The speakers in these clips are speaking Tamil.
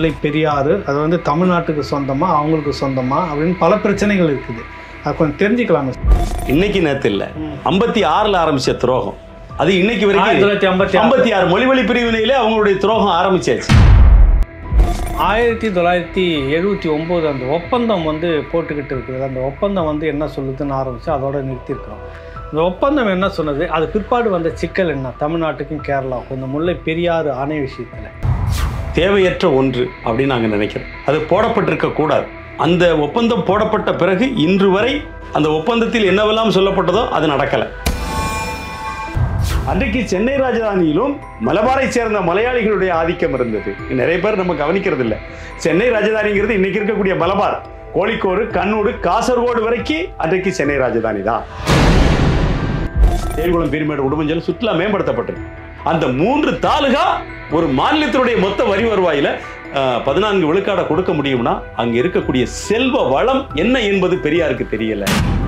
முல்லை பெரியாறு அது வந்து தமிழ்நாட்டுக்கு சொந்தமா அவங்களுக்கு சொந்தமா அப்படின்னு பல பிரச்சனைகள் இருக்குது அது கொஞ்சம் தெரிஞ்சுக்கலாமே இன்னைக்கு நேத்து இல்ல ஐம்பத்தி ஆறுல ஆரம்பிச்ச துரோகம் அது இன்னைக்கு ஆயிரத்தி வரைக்கும் தொள்ளாயிரத்தி ஐம்பத்தி ஆறு ஐம்பத்தி ஆறு மொழிவழி பிரிவினையிலே அவங்களுடைய துரோகம் ஆரம்பிச்சாச்சு ஆயிரத்தி தொள்ளாயிரத்தி எழுபத்தி ஒம்பது அந்த ஒப்பந்தம் வந்து போட்டுக்கிட்டு இருக்குது அந்த ஒப்பந்தம் வந்து என்ன சொல்லுதுன்னு ஆரம்பிச்சு அதோட நிறுத்தியிருக்கிறோம் அந்த ஒப்பந்தம் என்ன சொன்னது அது பிற்பாடு வந்த சிக்கல் என்ன தமிழ்நாட்டுக்கும் கேரளாவுக்கும் இந்த முல்லை பெரியாறு அணை விஷயத்தில் தேவையற்ற ஒன்று அப்படின்னு நாங்க நினைக்கிறோம் அது போடப்பட்டிருக்க கூடாது அந்த ஒப்பந்தம் போடப்பட்ட பிறகு இன்று வரை அந்த ஒப்பந்தத்தில் என்னவெல்லாம் சொல்லப்பட்டதோ அது நடக்கல அன்றைக்கு சென்னை ராஜதானியிலும் மலபாரை சேர்ந்த மலையாளிகளுடைய ஆதிக்கம் இருந்தது நிறைய பேர் நம்ம கவனிக்கிறது இல்ல சென்னை ராஜதானிங்கிறது இன்னைக்கு இருக்கக்கூடிய மலபார் கோழிக்கோடு கண்ணூடு காசர்கோடு வரைக்கும் அன்றைக்கு சென்னை ராஜதானி தான் தேவிகுளம் பீர்மேடு உடுமஞ்சல் சுற்றுலா மேம்படுத்தப்பட்டிருக்கு அந்த மூன்று தாலுகா ஒரு மாநிலத்தினுடைய மொத்த வரி வருவாயில அஹ், பதினான்கு விழுக்காட கொடுக்க முடியும்னா அங்க இருக்கக்கூடிய செல்வ வளம் என்ன என்பது பெரியாருக்கு தெரியல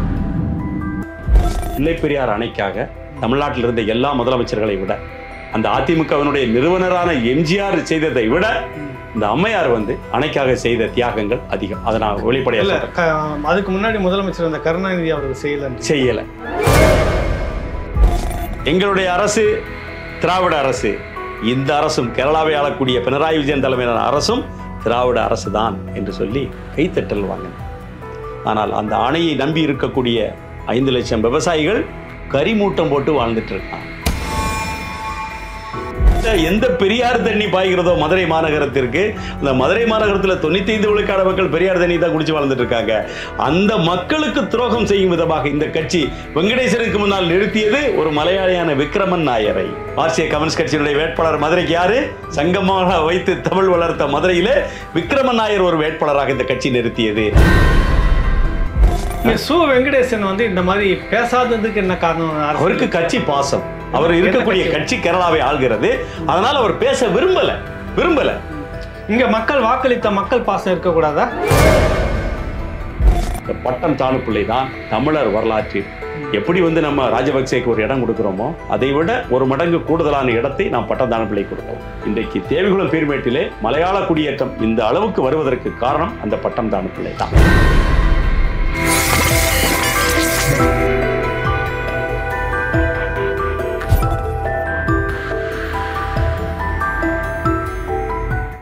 இல்லை பெரியார் அணைக்காக தமிழ்நாட்டில் இருந்த எல்லா முதலமைச்சர்களை விட அந்த அதிமுகவினுடைய நிறுவனரான எம்ஜிஆர் செய்ததை விட இந்த அம்மையார் வந்து அணைக்காக செய்த தியாகங்கள் அதிகம் அதை நான் வெளிப்படையா இல்லை சொல்றேன். அதுக்கு முன்னாடி முதலமைச்சர் அந்த கருணாநிதி அவர்கள் செய்யலன்னு செய்யல எங்களுடைய அரசு திராவிட அரசு இந்த அரசும் கேரளாவை ஆளக்கூடிய பினராயி விஜயன் தலைமையிலான அரசும் திராவிட அரசு தான் என்று சொல்லி கைத்தட்டல் வாங்கின ஆனால் அந்த அணையை நம்பி இருக்கக்கூடிய ஐந்து லட்சம் விவசாயிகள் கரிமூட்டம் போட்டு வாழ்ந்துட்டு இருக்காங்க எந்த பெரியார் தண்ணி பாய்கிறதோ மதுரை மாநகரத்திற்கு அந்த மதுரை மாநகரத்தில் தொண்ணூத்தி ஐந்து விழுக்காடு மக்கள் பெரியார் தண்ணி தான் குடிச்சு வாழ்ந்துட்டு இருக்காங்க அந்த மக்களுக்கு துரோகம் செய்யும் விதமாக இந்த கட்சி வெங்கடேசனுக்கு முன்னால் நிறுத்தியது ஒரு மலையாளியான விக்ரமன் நாயரை மார்க்சிய கம்யூனிஸ்ட் கட்சியினுடைய வேட்பாளர் மதுரைக்கு யாரு சங்கமாக வைத்து தமிழ் வளர்த்த மதுரையிலே விக்ரமன் நாயர் ஒரு வேட்பாளராக இந்த கட்சி நிறுத்தியது இங்க சு வெங்கடேசன் வந்து இந்த மாதிரி பேசாததுக்கு என்ன காரணம் அவருக்கு கட்சி பாசம் அவர் இருக்கக்கூடிய கட்சி கேரளாவை ஆள்கிறது அதனால அவர் பேச விரும்பல விரும்பல இங்க மக்கள் வாக்களித்த மக்கள் பாசம் இருக்கக்கூடாதா இந்த பட்டம் தானுப்பிள்ளை தான் தமிழர் வரலாற்றில் எப்படி வந்து நம்ம ராஜபக்சேக்கு ஒரு இடம் கொடுக்குறோமோ அதை விட ஒரு மடங்கு கூடுதலான இடத்தை நாம் பட்டம் தானுப்பிள்ளை கொடுத்தோம் இன்றைக்கு தேவிகுளம் பீர்மேட்டிலே மலையாள குடியேற்றம் இந்த அளவுக்கு வருவதற்கு காரணம் அந்த பட்டம் தானுப்பிள்ளை தான்